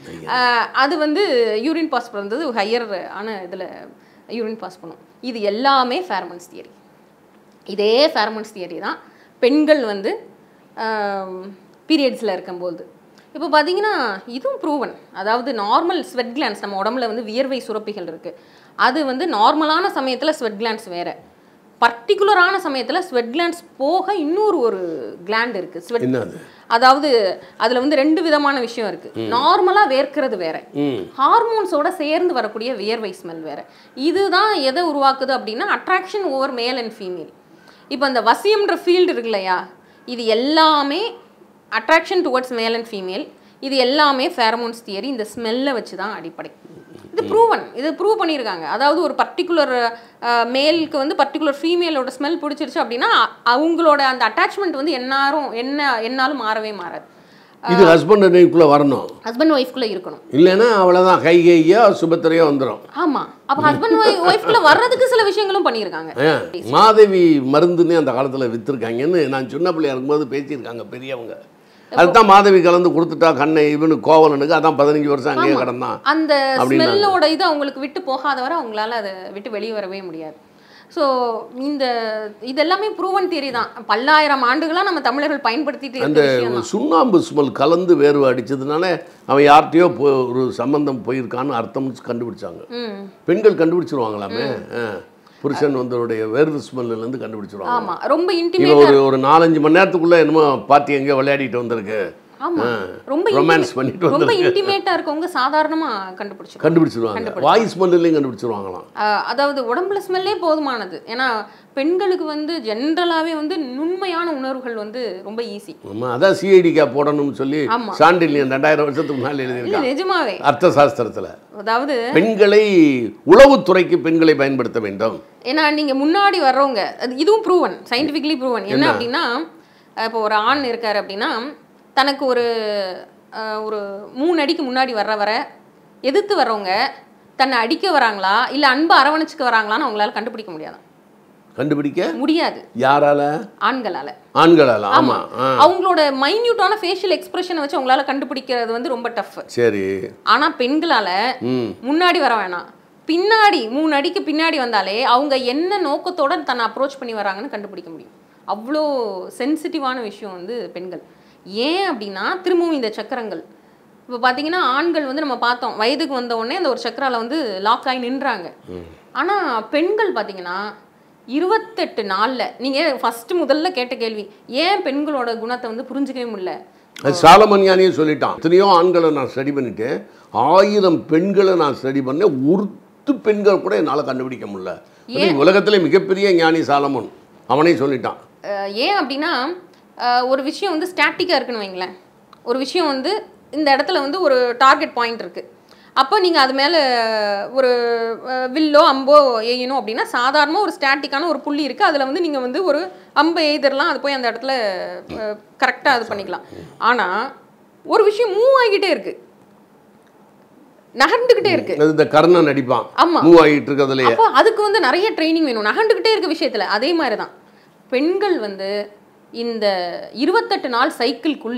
ஆஹ் அது வந்து யூரின் பாஸ் பண்ணுறது ஹையர் ஆன இதில் யூரின் பாஸ் பண்ணும் இது எல்லாமே ஃபேர்மன்ஸ் தியரி இதே ஃபேர்மன்ஸ் தியரி தான் பெண்கள் வந்து பீரியட்ஸில் இருக்கும்போது இப்போ பார்த்தீங்கன்னா இதுவும் ப்ரூவன் அதாவது நார்மல் ஸ்வெட் கிளான்ஸ் நம்ம உடம்புல வந்து வியர்வை சுரப்பிகள் இருக்குது அது வந்து நார்மலான சமயத்தில் ஸ்வெட் கிளான்ஸ் வேறு பர்டிகுலரான சமயத்தில் ஸ்வெட் கிளான்ஸ் போக இன்னொரு ஒரு கிளாண்ட் இருக்குது ஸ்வெட் என்னது அதாவது அதில் வந்து ரெண்டு விதமான விஷயம் இருக்குது நார்மலாக வேர்க்கிறது வேற ம் ஹார்மோன்ஸோட சேர்ந்து வரக்கூடிய வியர்வை ஸ்மெல் வேற இதுதான் எதை உருவாக்குது அப்படின்னா attraction over male and female இப்போ அந்த வசியம்ன்ற ஃபீல்டு இருக்கு இல்லையா இது எல்லாமே attraction towards male and female இது எல்லாமே ஃபேரமோன்ஸ் தியரி இந்த ஸ்மெல்லை வச்சு தான் அடிப்படை இது ப்ரூவன் இது ப்ரூவ் பண்ணியிருக்காங்க அதாவது ஒரு பர்டிகுலர் மேலுக்கு வந்து பர்டிகுலர் ஃபீமேலோட ஸ்மெல் பிடிச்சிருச்சு அப்படின்னா அ- அவங்களோட அந்த அட்டாச்மெண்ட் வந்து என்னாரும் என்ன என்னாலும் மாறவே மாறாது இது ஹஸ்பண்ட் அன்னைக்குள்ளே வரணும் ஹஸ்பண்ட் ஒய்ஃப்குள்ளே இருக்கணும் இல்லைன்னா அவ்வளோதான் கை கையா சுபத்திரையா வந்துடும் ஆமா அப்ப ஹஸ்பண்ட் ஒய்ஃப்குள்ள வர்றதுக்கு சில விஷயங்களும் பண்ணியிருக்காங்க மாதவி மருந்துன்னு அந்த காலத்தில் விற்றுருக்காங்கன்னு நான் சின்ன பிள்ளையா இருக்கும்போது பேசியிருக்காங்க பெரியவங்க அதுதான் மாதவி கலந்து கொடுத்துட்டா கண்ணை இவனு கோவலனுக்கு அதான் பதினஞ்சு வருஷம் அங்கேயே கிடந்தான் அந்த அப்படின்னாங்க. ஸ்மெல்லோட இது அவங்களுக்கு விட்டு போகாத வரை அவங்களால அதை விட்டு வெளியே வரவே முடியாது ஸோ இந்த இதெல்லாமே ப்ரூவன் தியரி தான் பல்லாயிரம் ஆண்டுகளா நம்ம தமிழர்கள் பயன்படுத்திட்டு அந்த இருக்க விஷயம் தான் சுண்ணாம்பு ஸ்மெல் கலந்து வேர்வை அடிச்சதுனால அவன் யார்கிட்டயோ போ ஒரு சம்பந்தம் போயிருக்கான்னு அர்த்தம் கண்டுபிடிச்சாங்க ம் பெண்கள் கண்டுபிடிச்சிருவாங்களாமே ஆ. புருஷன் வந்தவருடைய வேர்வு ஸ்மெல்லேருந்து கண்டுபிடிச்சிருவாங்க ஆமா ரொம்ப இவன் இன்டிமேட் ஒரு ஒரு நாலஞ்சு மணி நேரத்துக்குள்ள என்னமோ பார்ட்டி எங்கேயோ விளையாடிட்டு வந்திருக்கு ஆமா ஆ. ரொம்ப ரொமான்ஸ் intimate- பண்ணிட்டு ரொம்ப வந்திருக்கு இன்டிமேட்டா இருக்கவங்க சாதாரணமா கண்டுபிடிச்சிருக்காங்க கண்டுபிடிச்சிருவாங்க வாய் ஸ்மெல்லையும் கண்டுபிடிச்சிருவாங்களாம் ஆஹ் அதாவது உடம்புல ஸ்மெல்லே போதுமானது ஏன்னா பெண்களுக்கு வந்து ஜென்ரலாவே வந்து நுண்மையான உணர்வுகள் வந்து ரொம்ப ஈஸி ஆமா அதான் சிஐடிக்கா போடணும்னு சொல்லி ஆமா. சாண்டில்யன் ரெண்டாயிரம் வருஷத்துக்கு முன்னாடி இல்ல எழுதியிருக்கான் நிஜமாவே அர்த்த சாஸ்திரத்துல அதாவது பெண்களை உளவுத்துறைக்கு பெண்களை பயன்படுத்த வேண்டும் ஏன்னா நீங்க முன்னாடி வர்றவங்க அது இதுவும் ப்ரூவன் சயின்டிஃபிக்லி ப்ரூவன் என்ன அப்படின்னா அஹ் இப்போ ஒரு ஆண் இருக்காரு அப்படின்னா தனக்கு ஒரு அஹ், ஒரு மூணு அடிக்கு முன்னாடி வர்ற வர எதிர்த்து வர்றவங்க தன்னை அடிக்க வராங்களா இல்ல அன்பு அரவணைச்சுக்க வராங்களான்னு அவங்களால கண்டுபிடிக்க முடியாது கண்டுபிடிக்க முடியாது யாரால ஆண்களால ஆண்களால ஆமா ஆ. அவங்களோட மைன்யூட்டான ஃபேஷியல் எக்ஸ்பிரஷனை வச்சு அவங்களால கண்டுபிடிக்கிறது வந்து ரொம்ப டஃப் சரி ஆனா பெண்களால ம் முன்னாடி வர வேணாம் பின்னாடி மூணு அடிக்கு பின்னாடி வந்தாலே அவங்க என்ன நோக்கத்தோட தன்னை அப்ரோச் பண்ணி வராங்கன்னு கண்டுபிடிக்க முடியும் அவ்வளோ சென்சிட்டிவான விஷயம் வந்து பெண்கள் ஏன் அப்படின்னா திரும்பவும் இந்த சக்கரங்கள் இப்போ பார்த்தீங்கன்னா ஆண்கள் வந்து நம்ம பார்த்தோம் வயதுக்கு வந்த உடனே அந்த ஒரு சக்கரால வந்து லாக் ஆகி நின்றாங்க ஆனால் பெண்கள் பார்த்தீங்கன்னா இருபத்தெட்டு நாளில் நீங்கள் ஃபஸ்ட்டு முதல்ல கேட்ட கேள்வி ஏன் பெண்களோட குணத்தை வந்து புரிஞ்சுக்கவே முடியல அது சாலமன்யானியே சொல்லிட்டான் எத்தனையோ ஆண்களை நான் ஸ்டடி பண்ணிட்டேன் ஆயிரம் பெண்களை நான் ஸ்டடி பண்ணேன் ஒருத்து பெண்கள் கூட என்னால் கண்டுபிடிக்க முடியல அது உலகத்திலே மிகப்பெரிய ஞானி சாலமன் அவனே சொல்லிட்டான் அஹ் ஏன் அப்படின்னா அஹ் ஒரு விஷயம் வந்து ஸ்டாட்டிக்காக இருக்குன்னு வைங்களேன் ஒரு விஷயம் வந்து இந்த இடத்துல வந்து ஒரு டார்கெட் பாயிண்ட் இருக்குது அப்போ நீங்கள் அது மேலே ஒரு அஹ், வில்லோ அம்போ எய்யணும் அப்படின்னா சாதாரணமாக ஒரு ஸ்டாட்டிக்கான ஒரு புள்ளி இருக்குது அதில் வந்து நீங்கள் வந்து ஒரு அம்பை எய்தரலாம் அது போய் அந்த இடத்துல கரெக்டாக இது பண்ணிக்கலாம் ஆனால் ஒரு விஷயம் மூவ் ஆகிக்கிட்டே இருக்குது நகர்ந்துக்கிட்டே இருக்குது அது இந்த கர்ணன் அடிப்பான் ஆமா. மூவ் ஆகிட்டு இருக்கிறதுலையே அப்போ அதுக்கு வந்து நிறைய ட்ரைனிங் வேணும் நகண்டுக்கிட்டே இருக்க விஷயத்துல அதே மாதிரி தான் பெண்கள் வந்து இந்த இருபத்தெட்டு நாள் சைக்கிள்குள்ள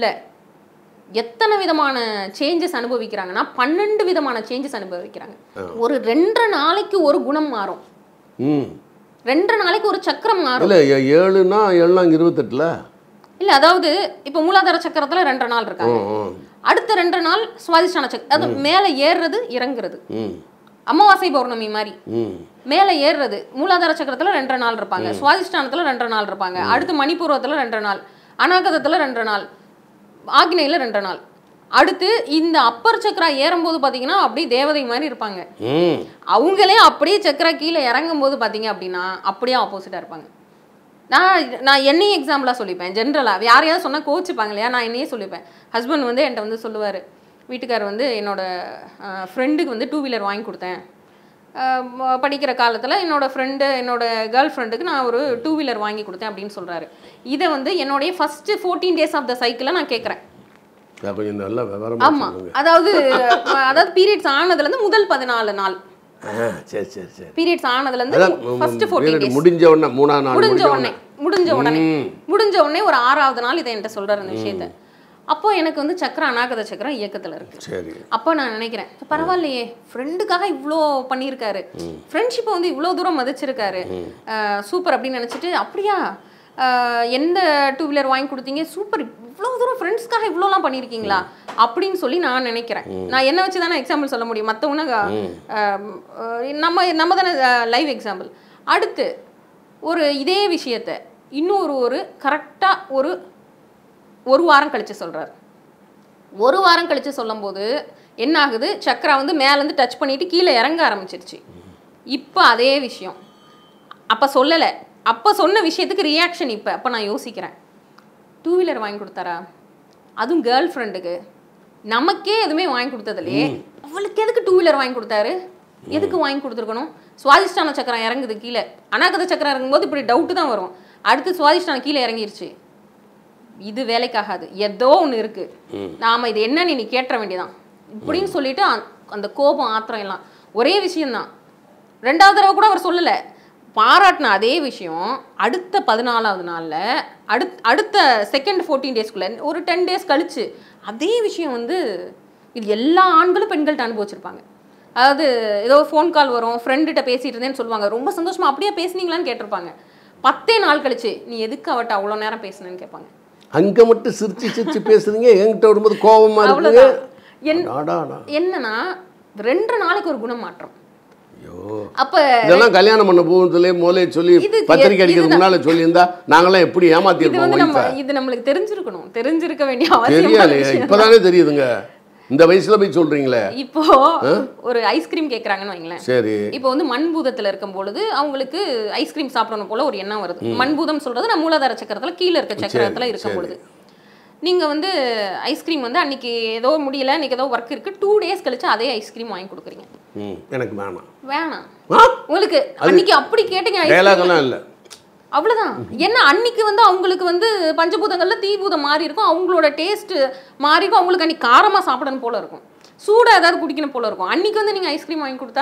எத்தனை விதமான சேஞ்சஸ் அனுபவிக்கிறாங்கன்னா பன்னெண்டு விதமான சேஞ்சஸ் அனுபவிக்கிறாங்க ஒரு ரெண்டரை நாளைக்கு ஒரு குணம் மாறும் ம் ரெண்டரை நாளைக்கு ஒரு சக்கரம் மாறும் இல்லை ஏழுனா ஏழுலாம் இருபத்தெட்டில் இல்ல அதாவது இப்போ மூலாதார சக்கரத்துல ரெண்டரை நாள் இருக்காங்க ம் ம் அடுத்த ரெண்டரை நாள் சுவாதிஷ்டான சக்கரம் அது மேல ஏறுறது இறங்குறது ம் அமாவாசை பௌர்ணமி மாதிரி ம் மேலே ஏறுறது மூலாதார சக்கரத்துல ரெண்டரை நாள் இருப்பாங்க சுவாதிஷ்டானத்துல ரெண்டரை நாள் இருப்பாங்க அடுத்து மணிப்பூர்வத்துல ரெண்டரை நாள் அநாகதத்துல ரெண்டரை நாள் ஆக்னேயில ரெண்டரை நாள் அடுத்து இந்த அப்பர் சக்கரா ஏறும்போது பாத்தீங்கன்னா அப்படியே தேவதை மாதிரி இருப்பாங்க ம் அவங்களே அப்படியே சக்கரா கீழே இறங்கும் போது பாத்தீங்க அப்படின்னா அப்படியே ஆப்போசிட்டா இருப்பாங்க நான் நான் என்னையும் எக்ஸாம்பிளாக சொல்லிப்பேன் ஜென்ரலாக யாரையாவது சொன்னால் கோச்சுப்பாங்க இல்லையா நான் என்னையே சொல்லிப்பேன் ஹஸ்பண்ட் வந்து என்கிட்ட வந்து சொல்லுவார் வீட்டுக்காரர் வந்து என்னோட ஃப்ரெண்டுக்கு வந்து டூ வீலர் வாங்கி கொடுத்தேன் அஹ் ம- படிக்கிற காலத்தில் என்னோட ஃப்ரெண்டு என்னோட கேர்ள் ஃப்ரெண்டுக்கு நான் ஒரு டூ வீலர் வாங்கி கொடுத்தேன் அப்படின்னு சொல்கிறாரு இதை வந்து என்னுடைய first fourteen days of the சைக்கிளில் நான் கேட்குறேன் நான் கொஞ்சம் நல்லா விவரமா ஆமாம் சொல்லுங்க அதாவது அஹ் அதாவது பீரியட்ஸ் ஆனதுலேருந்து முதல் பதினாலு நாள் ஆ சரி சரி சரி பீரியட்ஸ் ஆனதுலேருந்து அதான் ஃபஸ்ட்டு ஃபோர்டீன் period டேஸ் முடிஞ்ச உடனே மூணாம் நாள் முடிஞ்ச முடிஞ்ச உடனே முடிஞ்ச உடனே ம். முடிஞ்ச உடனே ஒரு ஆறாவது நாள் இதை என்கிட்ட சொல்றாரு அந்த விஷயத்த அப்போ எனக்கு வந்து சக்கரம் அநாகத சக்கரம் இயக்கத்துல இருக்கு சரி அப்போ நான் நினைக்கிறேன் பரவாயில்லையே ஃப்ரெண்டுக்காக இவ்வளோ பண்ணியிருக்காரு ஃப்ரெண்ட்ஷிப்பை வந்து இவ்வளோ தூரம் மதிச்சிருக்காரு சூப்பர் அப்படின்னு நினச்சிட்டு அப்படியா அஹ், எந்த டூ வீலர் வாங்கி கொடுத்தீங்க சூப்பர் இவ்வளோ தூரம் ஃப்ரெண்ட்ஸ்க்காக இவ்வளோலாம் பண்ணியிருக்கீங்களா அப்படின்னு சொல்லி நான் நினைக்கிறேன் நான் என்ன வச்சு தானே எக்ஸாம்பிள் சொல்ல முடியும் மற்றவங்க நம்ம நம்ம தானே லைவ் எக்ஸாம்பிள் அடுத்து ஒரு இதே விஷயத்த இன்னொரு ஒரு கரெக்டாக ஒரு ஒரு வாரம் கழிச்சு சொல்றாரு ஒரு வாரம் கழிச்சு சொல்லும்போது என்ன ஆகுது சக்கரா வந்து மேலேருந்து டச் பண்ணிட்டு கீழே இறங்க ஆரம்பிச்சிருச்சு இப்போ அதே விஷயம் அப்போ சொல்லலை அப்போ சொன்ன விஷயத்துக்கு ரியாக்ஷன் இப்போ அப்போ நான் யோசிக்கிறேன் டூ வீலர் வாங்கி கொடுத்தாரா அதுவும் கேர்ள் ஃப்ரெண்டுக்கு நமக்கே எதுவுமே வாங்கி கொடுத்ததுலையே இவளுக்கு எதுக்கு டூ வீலர் வாங்கி கொடுத்தாரு எதுக்கு வாங்கி கொடுத்துருக்கணும் சுவாதிஷ்டான சக்கரம் இறங்குது கீழே அனாகத சக்கரம் இறங்கும்போது இப்படி டவுட்டு தான் வரும் அடுத்து சுவாதிஷ்டானம் கீழே இறங்கிருச்சு இது வேலைக்காகாது ஏதோ ஒன்று இருக்கு நாம இது என்னன்னு நீ கேட்ட வேண்டியதான் இப்படின்னு சொல்லிட்டு அந்த- அந்த கோபம் ஆத்திரம் எல்லாம் ஒரே விஷயம்தான் ரெண்டாவது தடவை கூட அவர் சொல்லலை பாராட்டின அதே விஷயம் அடுத்த பதினாலாவது நாளில் அடுத் அடுத்த செகண்ட் ஃபோர்டீன் டேஸ்க்குள்ள ஒரு டென் டேஸ் கழிச்சு அதே விஷயம் வந்து இது எல்லா ஆண்களும் பெண்கள்கிட்ட அனுபவிச்சிருப்பாங்க அதாவது ஏதோ ஃபோன் கால் வரும் ஃப்ரெண்டுகிட்ட பேசிட்டு இருந்தேன்னு சொல்லுவாங்க ரொம்ப சந்தோஷமா அப்படியே பேசுனீங்களான்னு கேட்டிருப்பாங்க பத்தே நாள் கழிச்சு நீ எதுக்கு அவட்ட அவ்வளோ நேரம் பேசுனேன்னு கேட்பாங்க அங்க மட்டும் சிரிச்சு சிரிச்சு பேசுறீங்க என்கிட்ட வரும்போது கோபமா இருக்குங்க அவ்வளோதான் என் அடாடா. என்னன்னா ரெண்டு நாளைக்கு ஒரு குணம் மாற்றம் ஐயோ அப்ப இதெல்லாம் கல்யாணம் பண்ண போகுதுல முதலே சொல்லி இது- பத்திரிக்கை அடிக்கிறதுக்கு இதுதான். முன்னால சொல்லியிருந்தா நாங்களாம் எப்படி இது ஏமாத்திருப்போம் வந்து நம்ம ஒய்ஃபை இது நம்மளுக்கு தெரிஞ்சிருக்கணும் தெரிஞ்சிருக்க வேண்டிய அவசியம் தெரியாதே இப்பதானே தெரியுதுங்க இந்த வயசுல போய் சொல்றீங்களே இப்போ ஒரு ஐஸ்கிரீம் கேக்குறாங்கன்னு வைங்களேன் சரி இப்போ வந்து மண்பூதத்துல இருக்கும் பொழுது அவங்களுக்கு ஐஸ்கிரீம் சாப்பிடணும் போல ஒரு எண்ணம் வருது மண்பூதம் சொல்றது நான் மூலாதார சக்கரத்துல கீழே இருக்க சக்கரத்துல இருக்கும் பொழுது நீங்க வந்து ஐஸ்கிரீம் வந்து அன்னைக்கு ஏதோ முடியல இன்னைக்கு ஏதோ ஒர்க் இருக்கு டூ டேஸ் கழிச்சு அதே ஐஸ்கிரீம் வாங்கி கொடுக்குறீங்க ம் எனக்கு வேணாம் வேணாம் ஆ உங்களுக்கு அன்னைக்கு அப்படி கேட்டீங்க ice cream. டைலாகெல்லாம் இல்லை அவ்வளவுதான் என்ன அன்னைக்கு வந்து அவங்களுக்கு வந்து பஞ்சபூதங்கள்ல தீபூதம் மாறி இருக்கும் அவங்களோட டேஸ்ட் மாறி இருக்கும் அவங்களுக்கு அன்னைக்கு காரமா சாப்பிடணும் போல இருக்கும் சூடா ஏதாவது குடிக்கணும் போல இருக்கும் அன்னைக்கு வந்து நீங்க ஐஸ்கிரீம் வாங்கி கொடுத்தா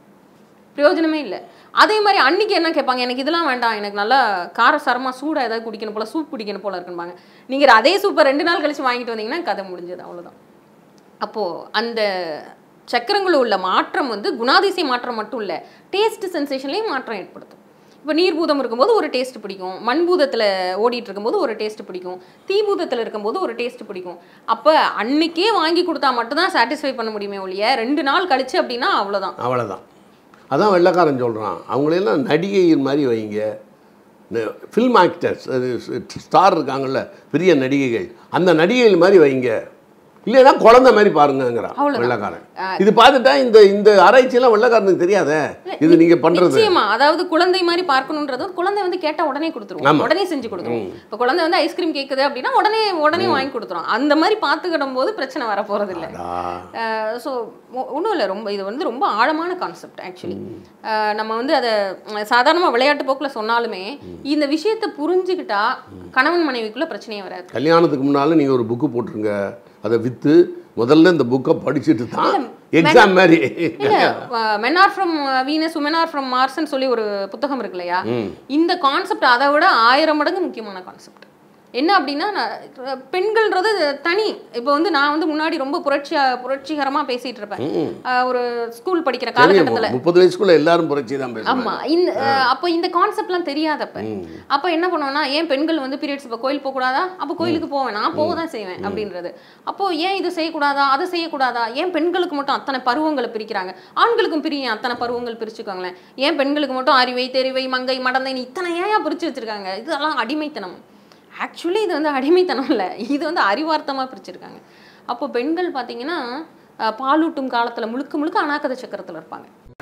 பிரயோஜனமே இல்லை அதே மாதிரி அன்னைக்கு என்ன கேட்பாங்க எனக்கு இதெல்லாம் வேண்டாம் எனக்கு நல்லா காரசாரமா சூடா ஏதாவது குடிக்கணும் போல சூப் குடிக்கணும் போல இருக்குன்பாங்க நீங்க அதே சூப்பை ரெண்டு நாள் கழிச்சு வாங்கிட்டு வந்தீங்கன்னா கதை முடிஞ்சது அவ்வளவுதான் அப்போ அந்த சக்கரங்களில் உள்ள மாற்றம் வந்து குணாதிசய மாற்றம் மட்டும் இல்லை டேஸ்ட் சென்சேஷன்லேயும் மாற்றம் ஏற்படுத்தும் இப்போ நீர்பூதம் இருக்கும்போது ஒரு டேஸ்ட் பிடிக்கும் மண்பூதத்தில் ஓடிட்டு இருக்கும்போது ஒரு டேஸ்ட் பிடிக்கும் தீபூதத்தில் இருக்கும்போது ஒரு டேஸ்ட் பிடிக்கும் அப்போ அன்னைக்கே வாங்கி கொடுத்தா மட்டும்தான் சாட்டிஸ்ஃபை பண்ண முடியுமே ஒழிய ரெண்டு நாள் கழிச்சு அப்படின்னா அவ்வளோதான் அவ்வளோதான் அதான் வெள்ளைக்காரன் சொல்கிறான் அவங்களெல்லாம் நடிகையின் மாதிரி வைங்க ஃபில்ம் ஆக்டர்ஸ் அது ஸ்டார் இருக்காங்கல்ல பெரிய நடிகைகள் அந்த நடிகைகள் மாதிரி வைங்க இல்லைன்னா குழந்தை மாதிரி பாருங்கங்கிறான் அவ்வளவுதான். வெள்ளைக்காரன் இது பார்த்துட்டா இந்த இந்த ஆராய்ச்சியெல்லாம் வெள்ளைக்காரனுக்கு தெரியாதே இது நீங்க பண்றது நிச்சயமா அதாவது குழந்தை மாதிரி பார்க்கணுன்றது குழந்தை வந்து கேட்டா உடனே கொடுத்துருவோம் ஆமா. உடனே செஞ்சு கொடுத்துருவோம் இப்போ குழந்தை வந்து ஐஸ்கிரீம் கேக்குது அப்படின்னா உடனே உடனே வாங்கி கொடுத்துரும் அந்த மாதிரி பார்த்துக்கிடும் போது பிரச்சனை வர போறது இல்ல அடா. ஸோ ஒன்றும் இல்லை ரொம்ப இது வந்து ரொம்ப ஆழமான கான்செப்ட் ஆக்சுவலி நம்ம வந்து அதை சாதாரணமாக விளையாட்டு போக்கில் சொன்னாலுமே இந்த விஷயத்தை புரிஞ்சுக்கிட்டா கணவன் மனைவிக்குள்ள பிரச்சனையே வராது கல்யாணத்துக்கு முன்னால நீங்க ஒரு புக்கு போட்டுருங்க அதை வித்து முதல்ல இந்த புக்கை படிச்சுட்டு தான் எக்ஸாம் மாதிரி இல்ல men are from Venus women are from மார்ஸ்ன்னு சொல்லி ஒரு புத்தகம் இருக்கு இல்லையா இந்த கான்செப்ட் அதை விட ஆயிரம் மடங்கு முக்கியமான கான்செப்ட் என்ன அப்படின்னா நான் பெண்கள்ன்றது தனி இப்போ வந்து நான் வந்து முன்னாடி ரொம்ப புரட்சியா புரட்சிகரமா பேசிட்டு இருப்பேன் அஹ் ஒரு ஸ்கூல் படிக்கிற காலகட்டத்துல முப்பது வயசுக்குள்ள எல்லாரும் புரட்சி தான் பேசுவாங்க ஆமா இந்த அஹ் அப்போ இந்த கான்செப்ட்லாம் தெரியாதப்ப அப்போ என்ன பண்ணுவோம்னா ஏன் பெண்கள் வந்து பீரியட்ஸ் இப்போ கோயில் போகக்கூடாதா அப்போ கோயிலுக்கு போவேன் நான் போக தான் செய்வேன் அப்படின்றது அப்போ ஏன் இது செய்யக்கூடாதா அதை செய்யக்கூடாதா ஏன் பெண்களுக்கு மட்டும் அத்தனை பருவங்களை பிரிக்கிறாங்க ஆண்களுக்கும் பிரியும் அத்தனை பருவங்கள் பிரிச்சுக்கோங்களேன் ஏன் பெண்களுக்கு மட்டும் அறிவை தெரிவை மங்கை மடந்தைன்னு இத்தனை ஏன் பிரிச்சு வச்சிருக்காங்க இதெல்லாம் அடிமைத்தனம் ஆக்சுவலி இது வந்து அடிமைத்தனம் இல்லை இது வந்து அறிவார்த்தமா பிரிச்சிருக்காங்க அப்போ பெண்கள் பார்த்தீங்கன்னா அஹ் பாலூட்டும் காலத்துல முழுக்க முழுக்க அனாக்கத சக்கரத்துல இருப்பாங்க